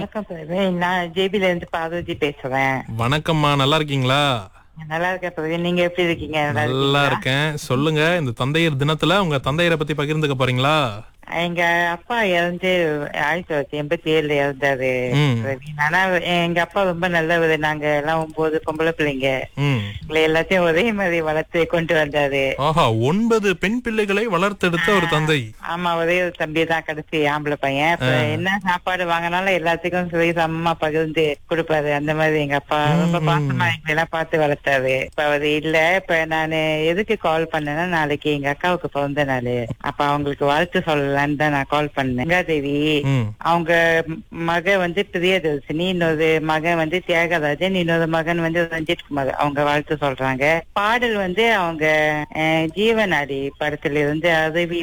வணக்கம் பிரவீன் நான் ஜேபில இருந்து பார்வதி பேசுறேன் வணக்கம்மா நல்லா இருக்கீங்களா நல்லா இருக்கேன் பிரவீன் நீங்க எப்படி இருக்கீங்க நல்லா இருக்கீங்களா? இருக்கேன் சொல்லுங்க இந்த தந்தையர் தினத்துல உங்க தந்தையரை பத்தி பகிர்ந்துக்க போறீங்களா எங்க அப்பா இறந்து ஆயிரத்தி தொள்ளாயிரத்தி எண்பத்தி ஏழுல இறந்தாரு ம். பிரவீன் ஆனா எங்க அப்பா ரொம்ப நல்லவர் நாங்க எல்லாம் ஒன்பது பொம்பளை பிள்ளைங்க ம் எங்களை எல்லாத்தையும் ஒரே மாதிரி வளர்த்து கொண்டு வந்தாரு ஆஹா ஒன்பது பெண் பிள்ளைகளை வளர்த்தெடுத்த ஒரு தந்தை ஆமா ஒரே ஒரு தம்பி தான் கடைசி ஆம்பளை பையன் இப்ப என்ன சாப்பாடு வாங்கினாலும் எல்லாத்துக்கும் சரி சமமா பகிர்ந்து கொடுப்பாரு அந்த மாதிரி எங்க அப்பா ரொம்ப பாசமா எங்களை எல்லாம் பார்த்து வளர்த்தாரு இப்ப அவரு இல்ல இப்ப நானு எதுக்கு கால் பண்ணேன்னா நாளைக்கு எங்க அக்காவுக்கு பிறந்த நாள் அப்ப அவங்களுக்கு வாழ்த்து சொல்லலாம்னு தான் நான் கால் பண்ணேன் கங்காதேவி ம் அவங்க மக வந்து பிரியதர்சினி இன்னொரு மகன் வந்து தியாகராஜன் இன்னொரு மகன் வந்து ரஞ்சித் குமார் அவங்க வாழ்த்து சொல்றாங்க பாடல் வந்து அவங்க அஹ், ஜீவனாடி படத்துல இருந்து அருவி